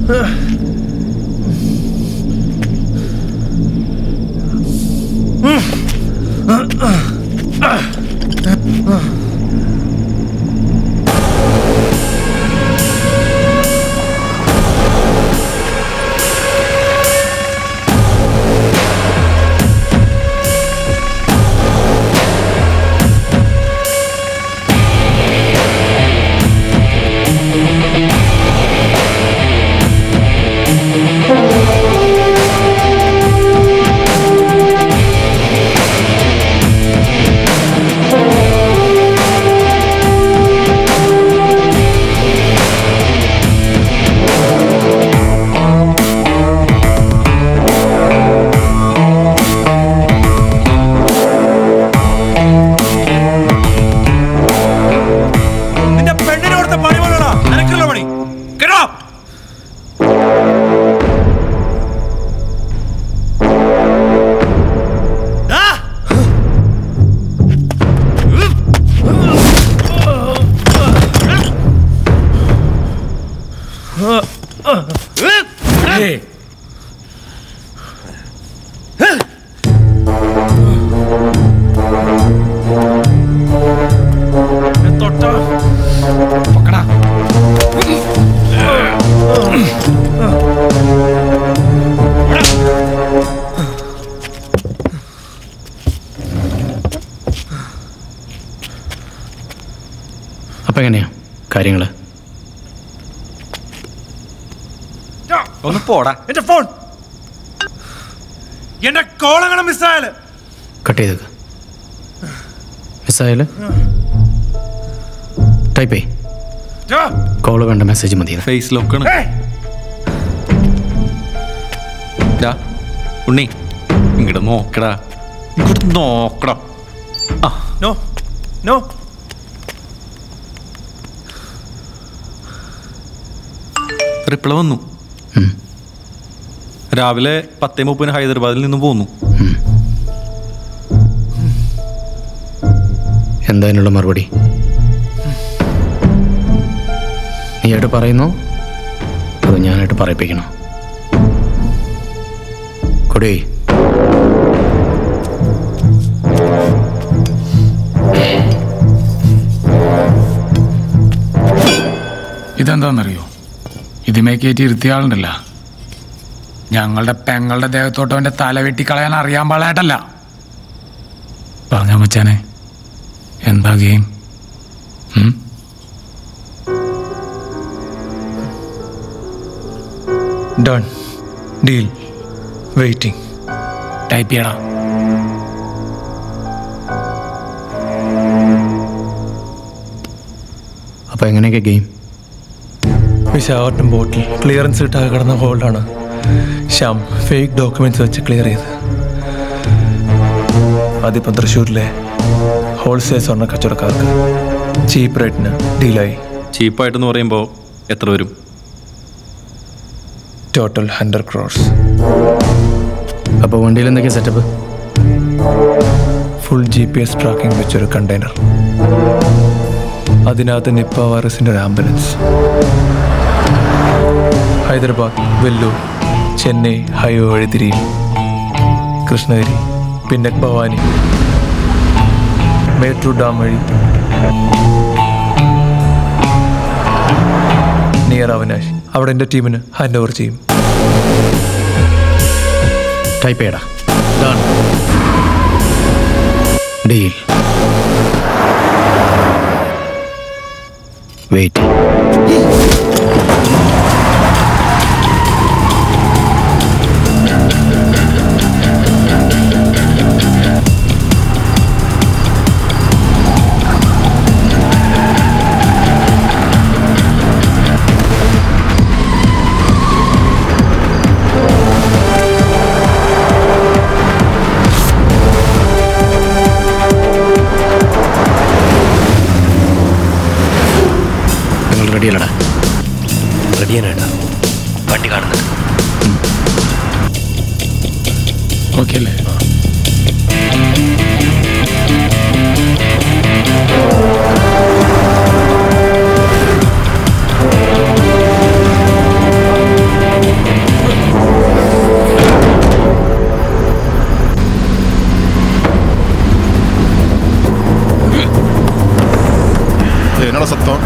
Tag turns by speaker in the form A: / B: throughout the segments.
A: നിന്റെ പെണ്ണിനെ കൊടുത്ത പണി പോലെടാ നിനക്കുള്ള പണി കേട്ടോ തൊട്ടാ പൊക്കടാ
B: അപ്പം എങ്ങനെയാ കാര്യങ്ങൾ
A: ഒന്ന് പോടാ എന്റെ ഫോൺ എന്റെ കോളങ്ങളും മിസ്സായാല്
B: കട്ട് ചെയ്തേക്ക് മിസ്സായാൽ ടൈപ്പ് ചെയ് കോള് വേണ്ട മെസ്സേജ് മതി
C: ഫേസ് ലോക്കാണ് ഡാ, ഉണ്ണി ഇങ്ങോട്ട് നോക്കടാ ഇങ്ങോട്ട് നോക്കടാ
A: നോ നോ
C: റിപ്ലൈ വന്നു രാവിലെ പത്തേ മുപ്പതിന് ഹൈദരാബാദിൽ നിന്ന് പോന്നു
B: എന്താ അതിനുള്ള മറുപടി നീയായിട്ട് പറയുന്നു അതോ ഞാനായിട്ട് പറയിപ്പിക്കണോ കൊടി
D: ഇതെന്താണെന്നറിയോ ഇതിമേ കയറ്റി ഇരുത്തിയ ആളുണ്ടല്ല ഞങ്ങളുടെ പെങ്ങളുടെ ദേഹത്തോട്ട് അവന്റെ തല വെട്ടിക്കളയാൻ അറിയാൻ പാടായിട്ടല്ല പറഞ്ഞാ മച്ചാനെ എന്താ ഗെയിം ഉം?
A: ഡൺ ഡീൽ വെയിറ്റിംഗ്
D: ടൈപ്പ് ചെയ്യടാ
B: അപ്പോൾ എങ്ങനെയൊക്കെ ഗെയിം
A: വിശാഖപട്ടണം ബോട്ടിൽ ക്ലിയറൻസ് കിട്ടാതെ കിടന്ന ഹോൾഡാണ് ശ്യാം ഫേക്ക് ഡോക്യുമെന്റ്സ് വെച്ച് ക്ലിയർ ചെയ്ത് അതിപ്പം തൃശ്ശൂരിലെ ഹോൾസെയിൽ സ്വർണ്ണ കച്ചവടക്കാർക്ക് ചീപ്പ് റേറ്റിന് ഡീലായി
C: ചീപ്പായിട്ടെന്ന് പറയുമ്പോൾ എത്ര വരും
A: ടോട്ടൽ ഹൺഡ്രഡ് ക്രോർസ്
B: അപ്പോൾ വണ്ടിയിൽ എന്തൊക്കെയാ setup
A: full G P S tracking വെച്ചൊരു കണ്ടെയ്നർ അതിനകത്ത് നിപ്പ വൈറസിൻ്റെ ഒരു ആംബുലൻസ് ഹൈദരാബാദ് വെല്ലൂർ ചെന്നൈ ഹൈവേ വഴി തിരിയും കൃഷ്ണഗിരി പിന്നെ ഭവാനി മേട്ടൂർ ഡാം വഴി നിയർ അവിനാശ് അവിടെ എൻ്റെ ടീമിന് ഹാൻഡ് ഓവർ ചെയ്യും
B: ടൈപ്പ് ചെയ്യടാ ഡീൽ വെയിറ്റ് നിങ്ങൾ റെഡിയല്ലടാ
E: റെഡിയാനാണ് വണ്ടി കാണുന്നത്
D: ഓക്കെ അല്ലേ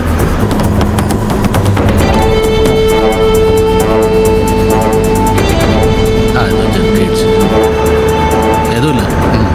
B: ആ ഗേറ്റ്സ് ഏതുമില്ല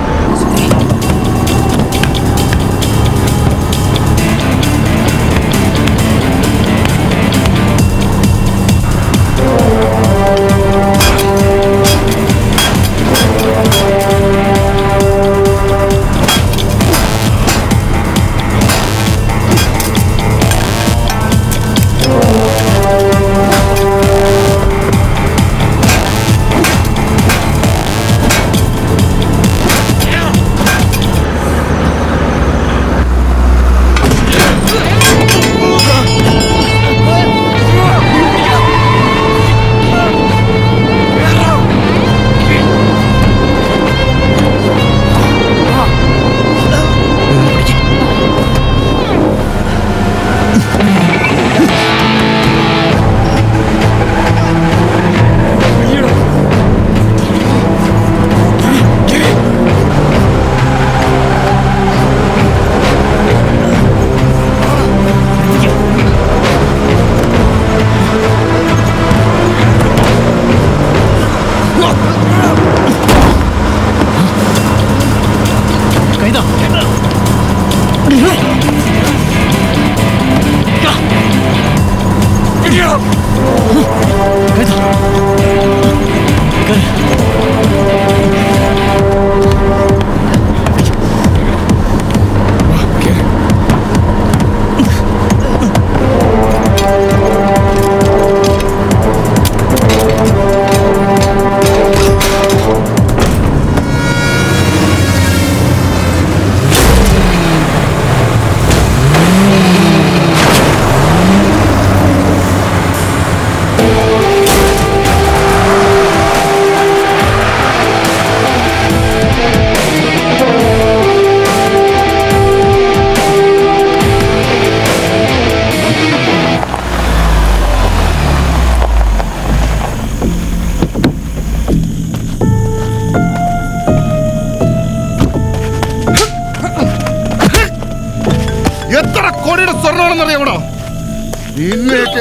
F: എത്ര കോടിയുടെ സ്വർണ്ണമാണെന്നറിയാമോ നിന്നെയൊക്കെ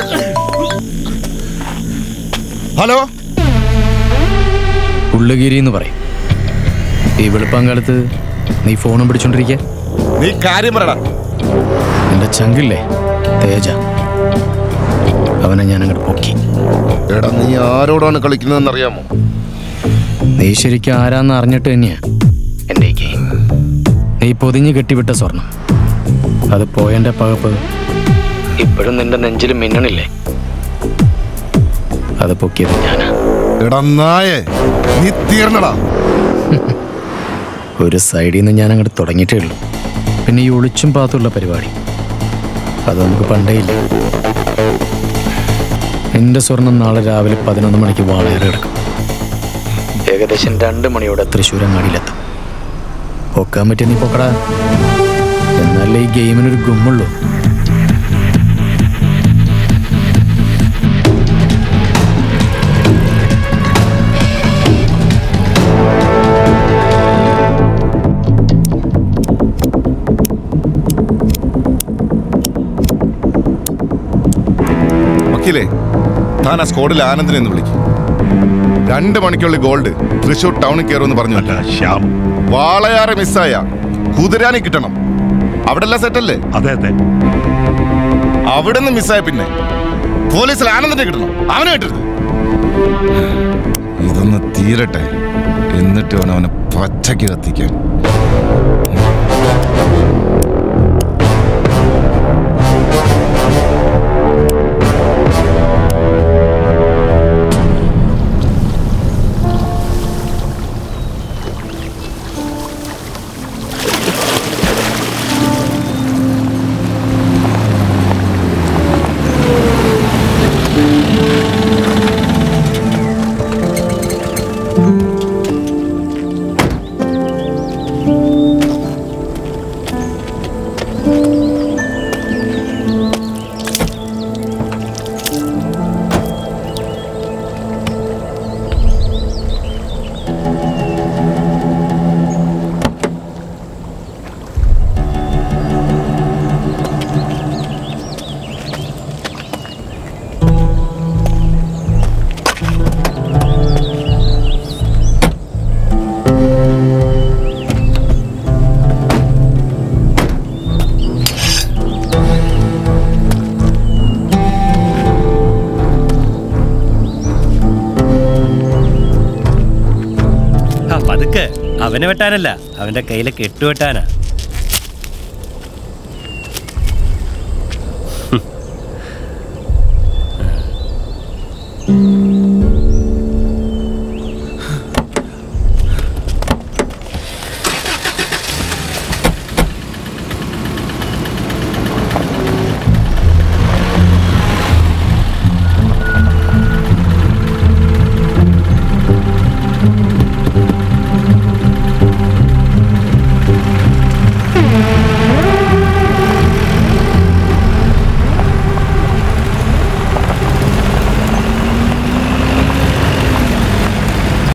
F: ഹലോ
B: ഉള്ളുഗിരി എന്ന് പറയും ഈ വെളുപ്പാങ്കാലത്ത് നീ ഫോണും പിടിച്ചോണ്ടിരിക്കുക
F: നീ കാര്യം പറയടാ
B: എൻ്റെ ചങ്കില്ലേ തേജ അവനെ ഞാൻ അങ്ങോട്ട് പൊക്കി
F: എടാ നീ ആരോടാണ് കളിക്കുന്നതെന്ന് അറിയാമോ
B: നീ ശരിക്കും ആരാന്ന് അറിഞ്ഞിട്ട് തന്നെയാ എൻ്റെ ഈ ഗെയിം നീ പൊതിഞ്ഞ് കെട്ടിവിട്ട സ്വർണം അത് പോയൻ്റെ പകപ്പ് ഇപ്പോഴും നിന്റെ നെഞ്ചിൽ മിന്നണില്ലേ അത് പൊക്കിയത് ഞാനാ
F: എടാ നായേ നീ തീർന്നടാ
B: ഒരു സൈഡിൽ നിന്ന് ഞാൻ അങ്ങോട്ട് തുടങ്ങിയിട്ടേ ഉള്ളൂ പിന്നെ ഈ ഒളിച്ചും പാത്തുള്ള പരിപാടി അത് നമുക്ക് പണ്ടേ ഇല്ല എൻ്റെ സ്വർണം നാളെ രാവിലെ പതിനൊന്ന് മണിക്ക് വാളയേറി കിടക്കും ഏകദേശം രണ്ട് മണിയോടെ തൃശ്ശൂർ അങ്ങാടിയിലെത്തും പൊക്കാൻ പറ്റിയ നീ പൊക്കടാ എന്നാലേ ഈ ഗെയിമിനൊരു ഗുമ്മുള്ളൂ
F: വക്കീലേ താൻ ആ സ്കോഡിൽ ആനന്ദിനെ ഒന്ന് വിളിക്കും രണ്ട് മണിക്കുള്ളിൽ ഗോൾഡ് തൃശൂർ ടൗണിൽ കയറുമെന്ന് പറഞ്ഞു
G: ശ്യാം
F: വാളയാറെ മിസ്സായ കുതിരാനി കിട്ടണം അവിടെ എല്ലാം സെറ്റല്ലേ
G: അതെ അതെ
F: അവിടെ നിന്ന് മിസ്സായ പിന്നെ പോലീസിൽ ആനന്ദിനെ കിട്ടണം അവനെ കിട്ടരുത് ഇതൊന്ന് തീരട്ടെ എന്നിട്ട് വേണം അവനെ പച്ചയ്ക്ക് കത്തിക്കാൻ
E: അവനെ വെട്ടാനല്ല അവന്റെ കയ്യിലെ കെട്ടുവെട്ടാനാ